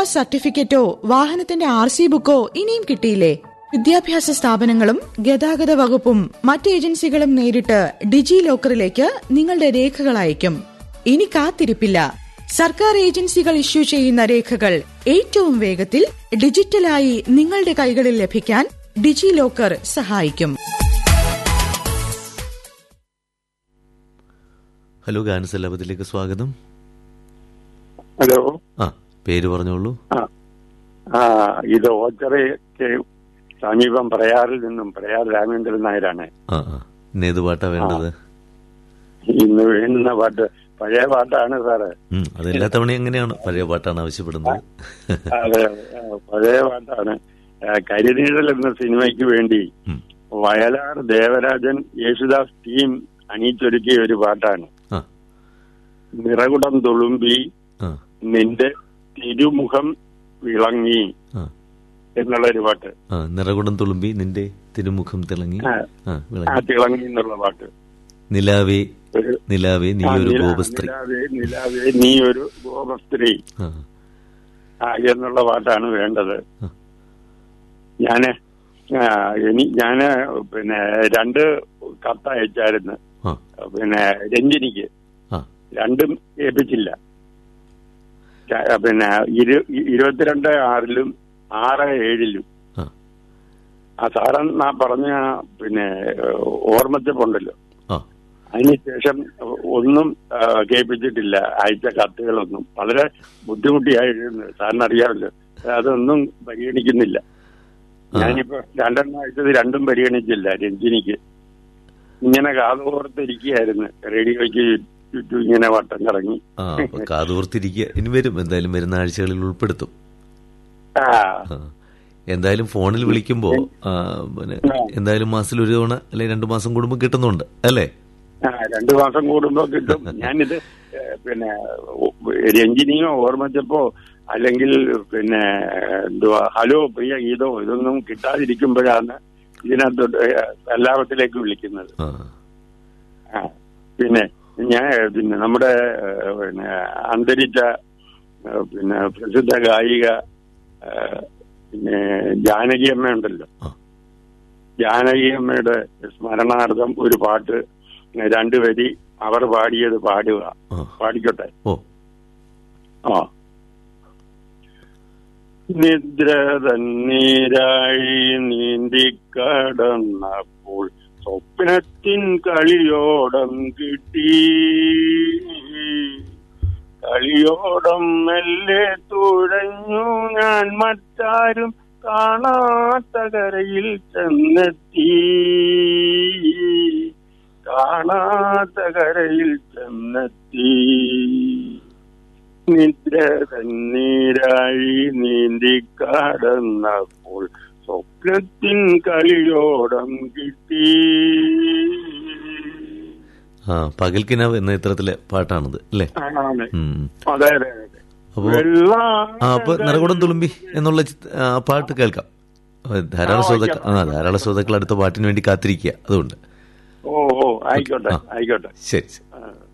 Pass സർട്ടിഫിക്കറ്റോ വാഹനത്തിന്റെ R C ബുക്കോ ഇനിയും കിട്ടിയില്ലേ വിദ്യാഭ്യാസ സ്ഥാപനങ്ങളും ഗതാഗത വകുപ്പും മറ്റ് ഏജൻസികളും നേരിട്ട് ഡിജി ലോക്കറിലേക്ക് നിങ്ങളുടെ രേഖകൾ അയക്കും ഇനി കാത്തിരിപ്പില്ല സർക്കാർ ഏജൻസികൾ ഇഷ്യൂ ചെയ്യുന്ന രേഖകൾ ഏറ്റവും വേഗത്തിൽ ഡിജിറ്റലായി നിങ്ങളുടെ കൈകളിൽ ലഭിക്കാൻ ഡിജി ലോക്കർ സഹായിക്കും ഹലോ ഗാനസ് ലാഭത്തിലേക്ക് സ്വാഗതം ഹലോ ആ പേര് പറഞ്ഞോളൂ ആ ആ ഇത് ഓച്ചറയ്ക്ക് സമീപം പ്രയാറിൽ നിന്നും പ്രയാർ രാമേന്ദ്രൻ നായരാണ് ആ ആ ഇന്ന് ഏത് പാട്ടാ വേണ്ടത് ഇന്ന് വേണ്ടുന്ന പാട്ട് പഴയ പാട്ടാണ് സാറ് ഉം, അതെല്ലാ തവണയും എങ്ങനെയാണ് പഴയ പാട്ടാണ് ആവശ്യപ്പെടുന്നത് അതെ അതെ. ആ, പഴയ പാട്ടാണ് ആ, കരിനീഴൽ എന്ന സിനിമയ്ക്ക് വേണ്ടി ഉം, വയലാർ ദേവരാജൻ യേശുദാസ് ടീം അണിയിച്ചൊരുക്കിയ ഒരു പാട്ടാണ് ആ നിറകുടം തുളുമ്പി ആ നിന്റെ തിരുമുഖം വിളങ്ങി ആ എന്നുള്ള ഒരു പാട്ട് ആ നിറകുടം തുളുമ്പി നിന്റെ തിരുമുഖം തിളങ്ങി ആ. ആ ആ വിളങ്ങി തിളങ്ങി എന്നുള്ള പാട്ട് നിലാവേ ഒരു നിലാവേ നീ ആ, ഒരു നില- ഗോപസ്ത്രീ നിലാവേ, നിലാവേ, നീ ഒരു ഗോപസ്ത്രീ ആ ആ, എന്നുള്ള പാട്ടാണ് വേണ്ടത് ആ. ഞാന് ആ, ഇനി ഞാന് പിന്നെ രണ്ട് കത്ത് അയച്ചായിരുന്നു ആ പിന്നെ രഞ്ജിനിക്ക് ആ രണ്ടും ഏൽപ്പിച്ചില്ല ര- പിന്നെ ഇരു- ഇരുപത്തിരണ്ട് ആറിലും ആറ് ഏഴിലും ആ ആ സാറെന്നാ പറഞ്ഞ പിന്നെ ഓർമ്മച്ചപ്പുണ്ടല്ലോ ആ അതിനുശേഷം ഒന്നും ആ, കേൾപ്പിച്ചിട്ടില്ല അയച്ച കത്തുകളൊന്നും വളരെ ബുദ്ധിമുട്ടിയായിരുന്നു സാറിന് അറിയാമല്ലോ അതൊന്നും പരിഗണിക്കുന്നില്ല ഞാനിപ്പോ രണ്ടെണ്ണം അയച്ചത് രണ്ടും പരിഗണിച്ചില്ല രഞ്ജിനിക്ക് ഇങ്ങനെ കാതോർത്തിരിക്കുകയായിരുന്നു റേഡിയോയ്ക്ക് ചുറ്റും ഇങ്ങനെ വട്ടം കറങ്ങി ആ അപ്പൊ കാതോർത്തിരിക്കുക ഇനി വരും എന്തായാലും വരുന്ന ആഴ്ചകളിൽ ഉൾപ്പെടുത്തും ആ ആ. എന്തായാലും ഫോണിൽ വിളിക്കുമ്പോ ആ, പിന്നെ എന്തായാലും മാസത്തിൽ ഒരു തവണ അല്ലെങ്കിൽ രണ്ടു മാസം കൂടുമ്പോൾ കിട്ടുന്നുണ്ട് അല്ലേ ആ രണ്ടു മാസം കൂടുമ്പോ കിട്ടും ഞാനിത് ഏ, പിന്നെ ഒ- രഞ്ജിനിയോ ഓർമ്മിച്ചപ്പോ അല്ലെങ്കിൽ പിന്നെ എന്തുവാ ഹലോ പ്രിയ ഗീതോ ഇതൊന്നും കിട്ടാതിരിക്കുമ്പോഴാണ് ഇതിനകത്ത് എല്ലാവത്തിലേക്ക് വിളിക്കുന്നത് ആ ആ, പിന്നെ ഞാൻ പിന്നെ നമ്മുടെ ഏ, പിന്നെ അന്തരിച്ച ഏ, പിന്നെ പ്രസിദ്ധ ഗായിക ഏ, പിന്നെ ജാനകി അമ്മ ഉണ്ടല്ലോ ആ. ജാനകി അമ്മയുടെ സ്മരണാർത്ഥം ഒരു പാട്ട് രണ്ടു വരി അവർ പാടിയത് പാടുക ആ. പാടിക്കോട്ടെ ഓ ആ നിദ്ര തന്നീരാഴി നീന്തിക്കടന്നപ്പോൾ സ്വപ്നത്തിൻ കളിയോടം കിട്ടി കളിയോടം മെല്ലെ തുഴഞ്ഞു ഞാൻ മറ്റാരും കാണാത്ത കരയിൽ ചെന്നെത്തി കാണാത്ത കരയിൽ ചെന്നെത്തി നിദ്ര തന്നീരാഴി നീന്തി കടന്നപ്പോൾ സ്വപ്നത്തിൻ കളിയോടം കിട്ടി ആ പകൽക്കിനാവ് എന്ന ചിത്രത്തിലെ പാട്ടാണിത് അല്ലേ ആണ് ഉം. അതെ അതെ അതെ അപ്പോ വെള്ള- ആ അപ്പൊ നിറകുടം തുളുമ്പി എന്നുള്ള ചിത്ര- ആ, പാട്ട് കേൾക്കാം ആ, ധാരാളം ആ, ശ്രോതാക്കൾ വായിക്കാം. ആ ധാരാളം ശ്രോതാക്കൾ അടുത്ത പാട്ടിന് വേണ്ടി കാത്തിരിക്കുക അതുകൊണ്ട് ഓ ഓ ആയിക്കോട്ടെ ആ. ആയിക്കോട്ടെ ശരി ശരി ആ.